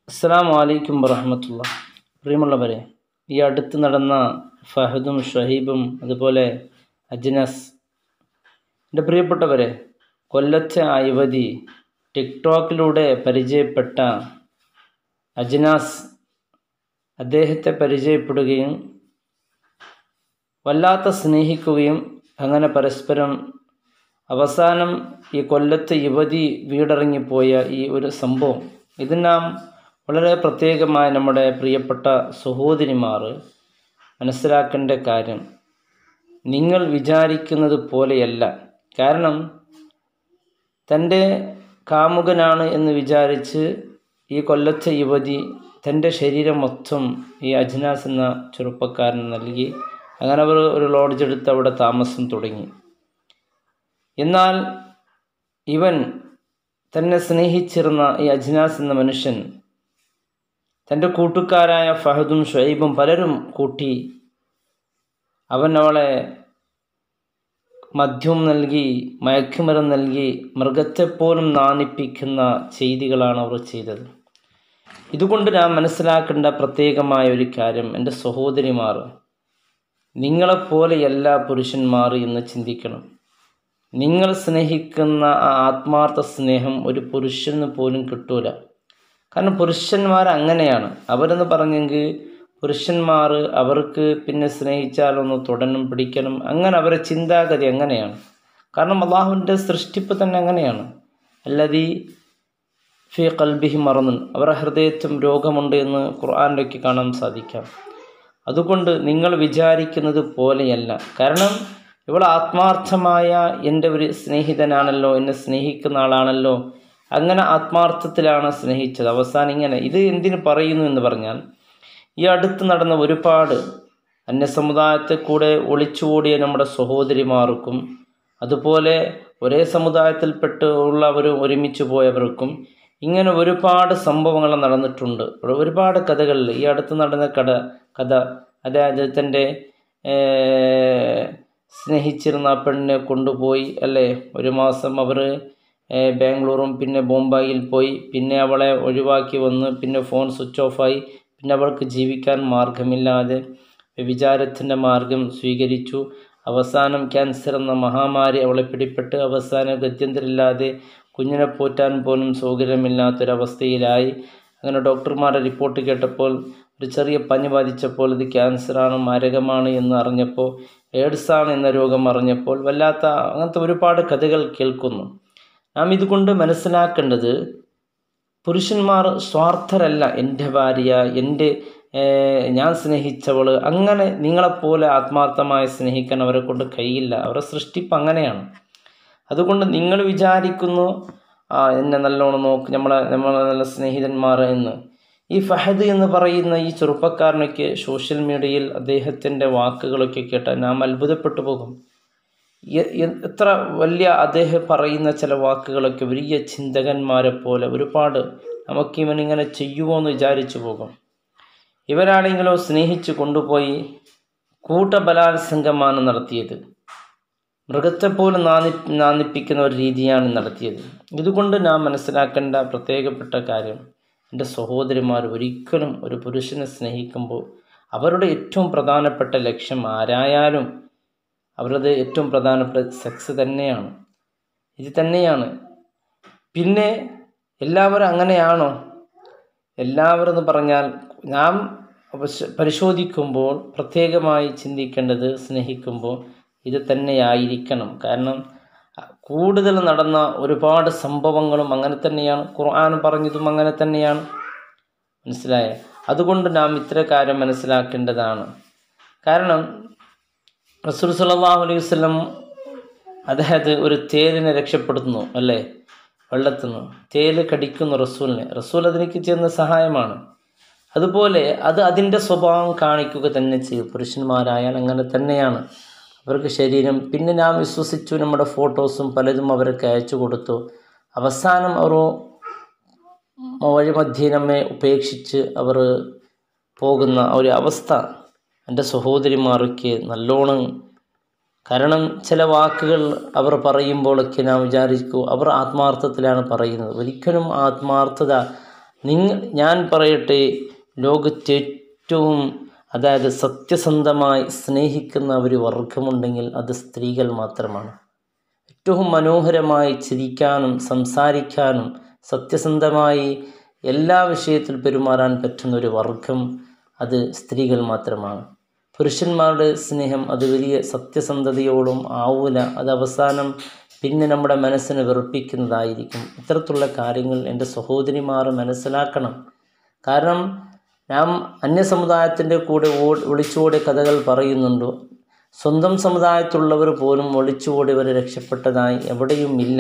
അസ്സാം വലൈക്കും വറഹമത്തുള്ള പ്രിയമുള്ളവരെ ഈ അടുത്ത് നടന്ന ഫഹദും ഷഹീബും അതുപോലെ അജ്നസ് എൻ്റെ പ്രിയപ്പെട്ടവരെ കൊല്ലത്തെ ആ യുവതി ടിക്ടോക്കിലൂടെ പരിചയപ്പെട്ട അജ്നാസ് അദ്ദേഹത്തെ പരിചയപ്പെടുകയും വല്ലാത്ത സ്നേഹിക്കുകയും അങ്ങനെ പരസ്പരം അവസാനം ഈ കൊല്ലത്തെ യുവതി വീടിറങ്ങിപ്പോയ ഈ ഒരു സംഭവം ഇത് നാം വളരെ പ്രത്യേകമായി നമ്മുടെ പ്രിയപ്പെട്ട സഹോദരിമാർ മനസ്സിലാക്കേണ്ട കാര്യം നിങ്ങൾ വിചാരിക്കുന്നത് പോലെയല്ല കാരണം തൻ്റെ കാമുകനാണ് എന്ന് വിചാരിച്ച് ഈ കൊല്ലത്തെ യുവതി തൻ്റെ ശരീരം മൊത്തം ഈ അജ്നാസ് എന്ന ചെറുപ്പക്കാരൻ നൽകി അങ്ങനെ അവർ ഒരു ലോഡ്ജ് എടുത്ത് അവിടെ താമസം തുടങ്ങി എന്നാൽ ഇവൻ തന്നെ സ്നേഹിച്ചിരുന്ന ഈ അജ്നാസ് എന്ന മനുഷ്യൻ തൻ്റെ കൂട്ടുകാരായ ഫഹദും ഷുഐബും പലരും കൂട്ടി അവൻ അവളെ മദ്യം നൽകി മയക്കുമരം നൽകി മൃഗത്തെപ്പോലും നാണിപ്പിക്കുന്ന ചെയ്തികളാണ് അവർ ചെയ്തത് ഇതുകൊണ്ട് നാം മനസ്സിലാക്കേണ്ട പ്രത്യേകമായ ഒരു കാര്യം എൻ്റെ സഹോദരിമാർ നിങ്ങളെപ്പോലെയല്ല പുരുഷന്മാർ എന്ന് ചിന്തിക്കണം നിങ്ങൾ സ്നേഹിക്കുന്ന ആ ആത്മാർത്ഥ സ്നേഹം ഒരു പുരുഷന് പോലും കിട്ടൂല കാരണം പുരുഷന്മാർ അങ്ങനെയാണ് അവരെന്ന് പറഞ്ഞെങ്കിൽ പുരുഷന്മാർ അവർക്ക് പിന്നെ സ്നേഹിച്ചാലൊന്ന് തുടരണം പിടിക്കണം അങ്ങനെ അവരെ ചിന്താഗതി അങ്ങനെയാണ് കാരണം അള്ളാഹുവിൻ്റെ സൃഷ്ടിപ്പ് തന്നെ അങ്ങനെയാണ് അല്ലാതെ ഫി കൽബിഹി മറന്നുൻ അവരുടെ ഹൃദയത്തും രോഗമുണ്ട് എന്ന് ഖുർആാനിലേക്ക് കാണാൻ സാധിക്കാം അതുകൊണ്ട് നിങ്ങൾ വിചാരിക്കുന്നത് പോലെയല്ല കാരണം ഇവൾ ആത്മാർത്ഥമായ എൻ്റെ ഒരു സ്നേഹിതനാണല്ലോ എന്നെ സ്നേഹിക്കുന്ന ആളാണല്ലോ അങ്ങനെ ആത്മാർത്ഥത്തിലാണ് സ്നേഹിച്ചത് അവസാനം ഇങ്ങനെ ഇത് എന്തിനു പറയുന്നു എന്ന് പറഞ്ഞാൽ ഈ അടുത്ത് നടന്ന ഒരുപാട് അന്യസമുദായത്തെ കൂടെ ഒളിച്ചുകൂടിയ നമ്മുടെ സഹോദരിമാർക്കും അതുപോലെ ഒരേ സമുദായത്തിൽപ്പെട്ട് ഉള്ളവർ ഒരുമിച്ച് പോയവർക്കും ഇങ്ങനെ ഒരുപാട് സംഭവങ്ങൾ നടന്നിട്ടുണ്ട് ഒരുപാട് കഥകളിൽ ഈ അടുത്ത് നടന്ന കഥ കഥ അതായത് തൻ്റെ സ്നേഹിച്ചിരുന്ന ആ പെണ്ണിനെ കൊണ്ടുപോയി അല്ലേ ഒരു മാസം അവർ ബാംഗ്ലൂറും പിന്നെ ബോംബായിൽ പോയി പിന്നെ അവളെ ഒഴിവാക്കി വന്ന് പിന്നെ ഫോൺ സ്വിച്ച് ഓഫായി പിന്നെ അവൾക്ക് ജീവിക്കാൻ മാർഗമില്ലാതെ വിചാരത്തിൻ്റെ മാർഗം സ്വീകരിച്ചു അവസാനം ക്യാൻസർ എന്ന മഹാമാരി അവളെ പിടിപെട്ട് അവസാനം ഗത്യന്തരില്ലാതെ കുഞ്ഞിനെ പോറ്റാൻ പോലും സൗകര്യമില്ലാത്തൊരവസ്ഥയിലായി അങ്ങനെ ഡോക്ടർമാരുടെ റിപ്പോർട്ട് കേട്ടപ്പോൾ ഒരു ചെറിയ പനി ബാധിച്ചപ്പോൾ ഇത് ക്യാൻസറാണ് മാരകമാണ് എന്ന് അറിഞ്ഞപ്പോൾ എയ്ഡ്സാണ് എന്ന രോഗം അറിഞ്ഞപ്പോൾ വല്ലാത്ത അങ്ങനത്തെ ഒരുപാട് കഥകൾ കേൾക്കുന്നു നാം ഇതുകൊണ്ട് മനസ്സിലാക്കേണ്ടത് പുരുഷന്മാർ സ്വാർത്ഥരല്ല എൻ്റെ ഭാര്യ എൻ്റെ ഞാൻ സ്നേഹിച്ചവൾ അങ്ങനെ നിങ്ങളെപ്പോലെ ആത്മാർത്ഥമായി സ്നേഹിക്കാൻ അവരെ കൊണ്ട് കഴിയില്ല അവരുടെ സൃഷ്ടിപ്പ് അങ്ങനെയാണ് അതുകൊണ്ട് നിങ്ങൾ വിചാരിക്കുന്നു ആ എന്നെ നല്ലോണം നോക്ക് നമ്മളെ നമ്മളെ നല്ല സ്നേഹിതന്മാർ എന്ന് ഈ ഫഹദ് എന്ന് പറയുന്ന ഈ ചെറുപ്പക്കാരനൊക്കെ സോഷ്യൽ മീഡിയയിൽ അദ്ദേഹത്തിൻ്റെ വാക്കുകളൊക്കെ കേട്ടാൽ നാം അത്ഭുതപ്പെട്ടു പോകും എത്ര വലിയ അദ്ദേഹം പറയുന്ന ചില വാക്കുകളൊക്കെ വലിയ ചിന്തകന്മാരെ പോലെ ഒരുപാട് നമുക്ക് ഇവനിങ്ങനെ ചെയ്യുമോ എന്ന് വിചാരിച്ചു പോകും ഇവരാണെങ്കിലോ സ്നേഹിച്ച് കൊണ്ടുപോയി കൂട്ടബലാത്സംഗമാണ് നടത്തിയത് മൃഗത്തെപ്പോലും നാന്നി നാന്നിപ്പിക്കുന്ന ഒരു രീതിയാണ് നടത്തിയത് ഇതുകൊണ്ട് നാം മനസ്സിലാക്കേണ്ട പ്രത്യേകപ്പെട്ട കാര്യം എൻ്റെ സഹോദരിമാർ ഒരിക്കലും ഒരു പുരുഷനെ സ്നേഹിക്കുമ്പോൾ അവരുടെ ഏറ്റവും പ്രധാനപ്പെട്ട ലക്ഷ്യം ആരായാലും അവരുടെ ഏറ്റവും പ്രധാനപ്പെട്ട സെക്സ് തന്നെയാണ് ഇത് തന്നെയാണ് പിന്നെ എല്ലാവരും അങ്ങനെയാണോ എല്ലാവരും എന്ന് പറഞ്ഞാൽ നാം പരിശോധിക്കുമ്പോൾ പ്രത്യേകമായി ചിന്തിക്കേണ്ടത് സ്നേഹിക്കുമ്പോൾ ഇത് തന്നെയായിരിക്കണം കാരണം കൂടുതൽ നടന്ന ഒരുപാട് സംഭവങ്ങളും അങ്ങനെ തന്നെയാണ് ഖുർആൻ പറഞ്ഞതും അങ്ങനെ തന്നെയാണ് മനസ്സിലായ അതുകൊണ്ട് നാം ഇത്ര കാര്യം മനസ്സിലാക്കേണ്ടതാണ് കാരണം റസൂൽ സല്ലാഹു അലൈഹി വസ്ലം അതായത് ഒരു തേലിനെ രക്ഷപ്പെടുത്തുന്നു അല്ലേ വെള്ളത്തിൽ നിന്ന് തേല് കടിക്കുന്നു റസൂലിനെ റസൂൽ അതിലേക്ക് ചെയ്യുന്ന സഹായമാണ് അതുപോലെ അത് അതിൻ്റെ സ്വഭാവം കാണിക്കുക തന്നെ ചെയ്യും പുരുഷന്മാരായാൽ അങ്ങനെ തന്നെയാണ് അവർക്ക് ശരീരം പിന്നെ നാം വിശ്വസിച്ചു നമ്മുടെ ഫോട്ടോസും പലതും അവർക്ക് അയച്ചു കൊടുത്തു അവസാനം അവർ വഴിമധ്യേ നമ്മെ ഉപേക്ഷിച്ച് അവർ പോകുന്ന ഒരു അവസ്ഥ എൻ്റെ സഹോദരിമാർക്ക് നല്ലോണം കാരണം ചില വാക്കുകൾ അവർ പറയുമ്പോഴൊക്കെ നാം വിചാരിക്കൂ അവർ ആത്മാർത്ഥത്തിലാണ് പറയുന്നത് ഒരിക്കലും ആത്മാർത്ഥത നിങ്ങൾ ഞാൻ പറയട്ടെ ലോകത്തെ ഏറ്റവും അതായത് സത്യസന്ധമായി സ്നേഹിക്കുന്ന ഒരു വർഗമുണ്ടെങ്കിൽ അത് സ്ത്രീകൾ മാത്രമാണ് ഏറ്റവും മനോഹരമായി ചിരിക്കാനും സംസാരിക്കാനും സത്യസന്ധമായി എല്ലാ വിഷയത്തിൽ പെരുമാറാൻ പറ്റുന്ന ഒരു വർഗം അത് സ്ത്രീകൾ മാത്രമാണ് പുരുഷന്മാരുടെ സ്നേഹം അത് വലിയ സത്യസന്ധതയോടും ആവൂല അത് അവസാനം പിന്നെ നമ്മുടെ മനസ്സിനെ വെറുപ്പിക്കുന്നതായിരിക്കും ഇത്തരത്തിലുള്ള കാര്യങ്ങൾ എൻ്റെ സഹോദരിമാർ മനസ്സിലാക്കണം കാരണം നാം അന്യസമുദായത്തിൻ്റെ കൂടെ ഓ ഒളിച്ചോടിയ കഥകൾ പറയുന്നുണ്ടോ സ്വന്തം സമുദായത്തിലുള്ളവർ പോലും ഒളിച്ചുകൂടിയവർ രക്ഷപ്പെട്ടതായി എവിടെയും ഇല്ല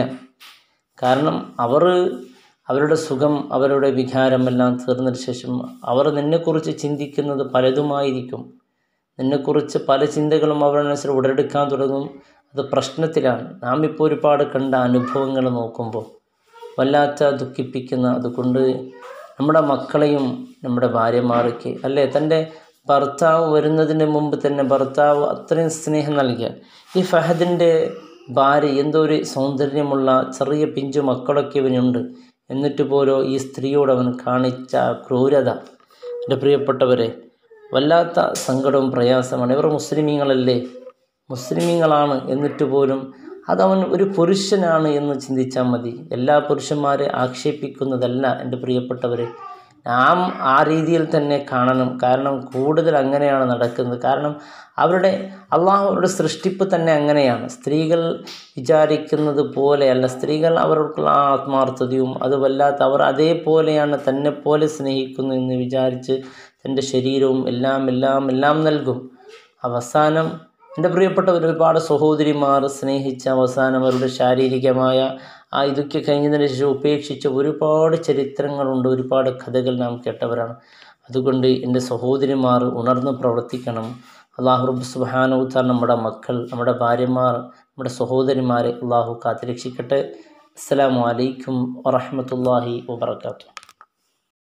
കാരണം അവർ അവരുടെ സുഖം അവരുടെ വികാരമെല്ലാം തീർന്നതിന് ശേഷം അവർ നിന്നെക്കുറിച്ച് ചിന്തിക്കുന്നത് പലതുമായിരിക്കും നിന്നെക്കുറിച്ച് പല ചിന്തകളും അവരുടെ മനസ്സിൽ ഉടലെടുക്കാൻ തുടങ്ങും അത് പ്രശ്നത്തിലാണ് നാം ഇപ്പോൾ ഒരുപാട് കണ്ട അനുഭവങ്ങൾ നോക്കുമ്പോൾ വല്ലാത്ത ദുഃഖിപ്പിക്കുന്ന അതുകൊണ്ട് നമ്മുടെ മക്കളെയും നമ്മുടെ ഭാര്യമാർക്ക് അല്ലേ തൻ്റെ ഭർത്താവ് വരുന്നതിന് മുമ്പ് തന്നെ ഭർത്താവ് അത്രയും സ്നേഹം നൽകിയ ഈ ഫഹദിൻ്റെ ഭാര്യ എന്തോ ഒരു സൗന്ദര്യമുള്ള ചെറിയ പിഞ്ചു മക്കളൊക്കെ ഇവനുണ്ട് എന്നിട്ട് പോലും ഈ സ്ത്രീയോട് അവൻ കാണിച്ച ക്രൂരത എൻ്റെ പ്രിയപ്പെട്ടവരെ വല്ലാത്ത സങ്കടവും പ്രയാസമാണ് ഇവർ മുസ്ലിമീങ്ങളല്ലേ മുസ്ലിമീങ്ങളാണ് എന്നിട്ട് പോലും അതവൻ ഒരു പുരുഷനാണ് എന്ന് ചിന്തിച്ചാൽ മതി എല്ലാ പുരുഷന്മാരെ ആക്ഷേപിക്കുന്നതല്ല എൻ്റെ പ്രിയപ്പെട്ടവരെ നാം ആ രീതിയിൽ തന്നെ കാണണം കാരണം കൂടുതൽ അങ്ങനെയാണ് നടക്കുന്നത് കാരണം അവരുടെ അള്ളാഹുരുടെ സൃഷ്ടിപ്പ് തന്നെ അങ്ങനെയാണ് സ്ത്രീകൾ വിചാരിക്കുന്നത് പോലെയല്ല സ്ത്രീകൾ അവർക്കുള്ള ആ ആത്മാർത്ഥതയും അത് വല്ലാത്ത അവർ അതേപോലെയാണ് തന്നെ പോലെ സ്നേഹിക്കുന്നു എന്ന് വിചാരിച്ച് തൻ്റെ ശരീരവും എല്ലാം എല്ലാം എല്ലാം നൽകും അവസാനം എൻ്റെ പ്രിയപ്പെട്ടവർ ഒരുപാട് സഹോദരിമാർ സ്നേഹിച്ച അവസാനം അവരുടെ ശാരീരികമായ ആ ഇതൊക്കെ കഴിഞ്ഞതിന് ശേഷം ഉപേക്ഷിച്ച ഒരുപാട് ചരിത്രങ്ങളുണ്ട് ഒരുപാട് കഥകൾ നാം കേട്ടവരാണ് അതുകൊണ്ട് എൻ്റെ സഹോദരിമാർ ഉണർന്ന് പ്രവർത്തിക്കണം അള്ളാഹു റബ്ബ് സുബാനവുത്താർ നമ്മുടെ മക്കൾ നമ്മുടെ ഭാര്യമാർ നമ്മുടെ സഹോദരിമാരെ അള്ളാഹു കാത്തുരക്ഷിക്കട്ടെ അസ്സലാമു അലൈക്കും വറഹമത്തല്ലാഹി വബർക്കാത്തു